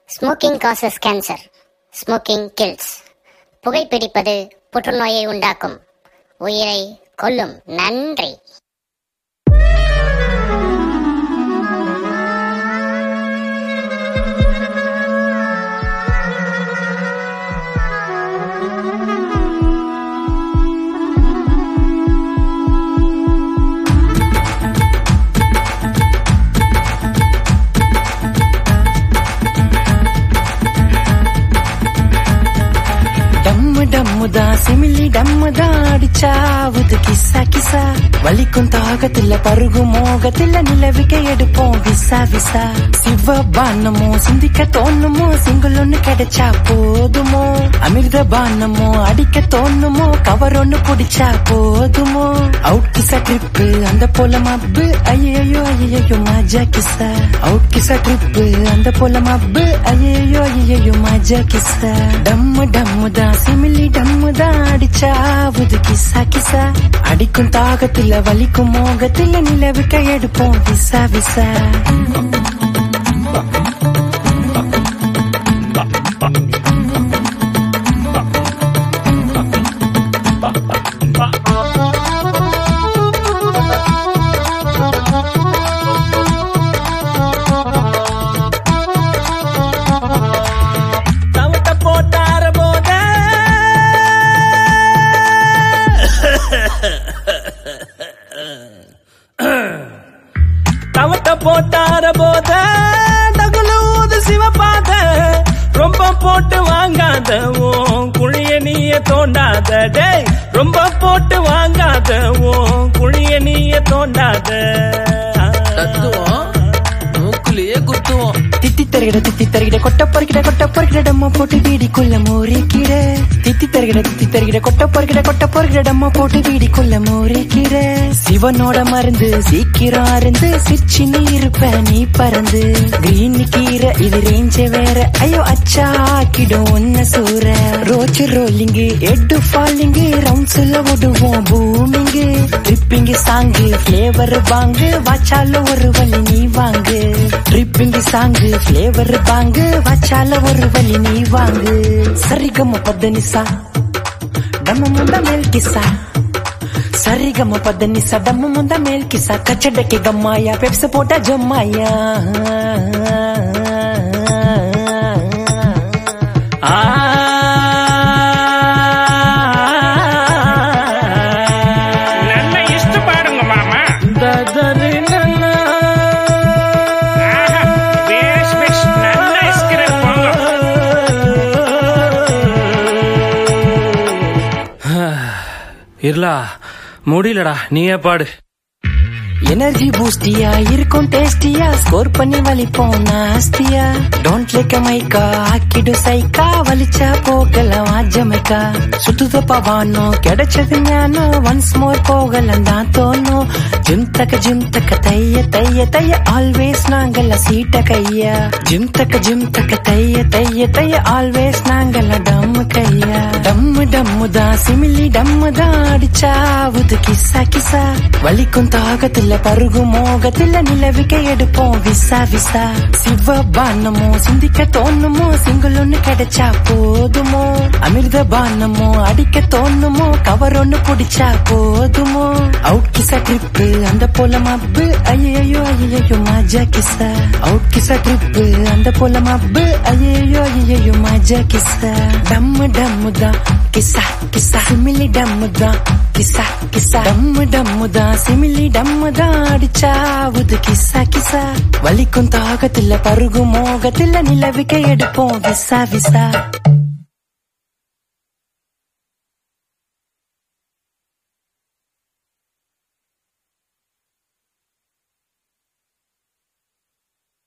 smoking causes cancer smoking kills புகைப்பிடிப்பது புற்றுநோயை உண்டாக்கும் உயிரை கொல்லும் நன்றி டம்மு டம்முதா சிமிலி டம்முதா அடிச்சாவுது கிசா கிசா வலிக்கும் தாகத்துல பருகும் மோகத்துல நிலவிக்க எடுப்போம் விசா விசா சிவ பானமோ சிந்திக்க தோணுமோ சிங்கிள் ஒண்ணு கிடைச்சா போதுமோ அமிர்த பானமோ அடிக்க தோணுமோ கவர் ஒண்ணு பிடிச்சா போதுமோ அவுட் கிசா ட்ரிப்பு அந்த போல மப்பு ஐயோ ஐயோ மஜா கிசா அவுட் கிசா ட்ரிப்பு அந்த போல மப்பு ஐயோ ஐயோ மஜா கிசா டம்மு டம்முதா சிமிலி டம்முதா அடிச்சாவுது கிசா கிசா அடிக்கும் தாகத்துல வலிக்கும் மோகத்துல நிலவுக்க எடுப்போம் விசா விசா தவட்ட போட்டார போத தவட்ட போட்டார போத தகுலூது சிவப்பாத ரொம்ப போட்டு வாங்காத உன் குழிய நீய தோண்டாத டேய் ரொம்ப போட்டு வாங்காத உன் குழிய நீய தோண்டாத தத்துவம் மூக்குலயே குத்துவோம் தித்தி தருகிட தித்தி தருகிட கொட்ட பொறுக்கிட கொட்ட பொறுக்கிட டம்மா போட்டு வீடிக்குள்ள மோரிக்கிற தித்தி தருகிட தித்தி தருகிட கொட்ட பொறுக்கிட கொட்ட பொறுக்கிட டம்மா போட்டு வீடிக்குள்ள மோரிக்கிற சிவனோட மருந்து சீக்கிரம் அருந்து சிரிச்சு நீ இருப்ப நீ பறந்து கிரீன் கீரை இது ரேஞ்ச வேற ஐயோ அச்சா ஆக்கிடும் ஒன்ன சூற ரோச்சு ரோலிங்கு எட்டு ஃபாலிங்கு ரவுண்ட்ஸ்ல ஓடுவோம் பூமிங்கு ட்ரிப்பிங்கு சாங்கு ஃபிளேவர் வாங்கு வாச்சால ஒரு வழி நீ வாங்கு ட்ரிப்பிங்கு சாங்கு ஃபிளேவர் வாங்கு வாச்சால ஒரு வழி நீ வாங்கு சரிகம பத்தனிசா டம்ம முந்த மேல் கிசா சரிகம பத்தனிசா டம்ம முந்த மேல் கிசா கச்சடಕ್ಕೆ ಗಮ್ಮಾಯ ಪೆಪ್ಸ ಪೋಟ ಜಮ್ಮಾಯ ஆ ನನ್ನ ಇಷ್ಟು ಪಾಡುಂಗ ಮಾಮ ದದರಿ ನನ್ನ ಆಹಾ, ಬೇಷ್ ಬೇಷ್ ನನ್ನ ಇಸ್ಕಿರ ಪೊಂಗ இருளா முடியலடா நீயே பாடு எனர்ஜி பூஸ்டியா இருக்கும் டேஸ்டியா ஸ்கோர் பண்ணி வலிப்போம் நாஸ்தியா டோன்ட் லைக் மைக்கா ஆக்கிடு சைக்கா வலிச்சா போகலாம் ஆஜமைக்கா சுத்துத பவானோ கிடைச்சது ஞானோ ஒன்ஸ் மோர் போகலாம் தான் தோணும் ஜிம் தக்க ஜிம் தக்க தைய தைய தைய ஆல்வேஸ் நாங்கெல்லாம் சீட்ட கையா ஜிம் தக்க ஜிம் தக்க தைய தைய தைய ஆல்வேஸ் நாங்கெல்லாம் டம்மு கையா டம்மு டம்மு தான் சிமிலி டம்மு தான் அடிச்சாவுது கிசா கிசா வலிக்கும் தாகத்துல பருகும் மோகத்துல நிலவிக்க எடுப்போம் விசா விசா சிவ பானமோ சிந்திக்க தோணுமோ சிங்கிள் ஒண்ணு கிடைச்சா போதுமோ அமிர்த பானமோ அடிக்க தோணுமோ கவர் ஒண்ணு பிடிச்சா போதுமோ அவுட் கிசா ட்ரிப்பு அந்த போல மப்பு ஐயோ ஐயோ மஜா கிசா அவுட் கிசா ட்ரிப்பு அந்த போல மப்பு ஐயோ ஐயோ மஜா கிசா டம்மு டம்மு தான் கிசா கிசா சிமிலி டம்மு தான் கிசா கிசா டம்மு டம்மு தான் சிமிலி டம்மு தான் அடிச்சாவுது கிசா கிசா வலிக்கும் தாகத்துல பருகும் மோகத்துல நிலவிக்க எடுப்போம் விசா விசா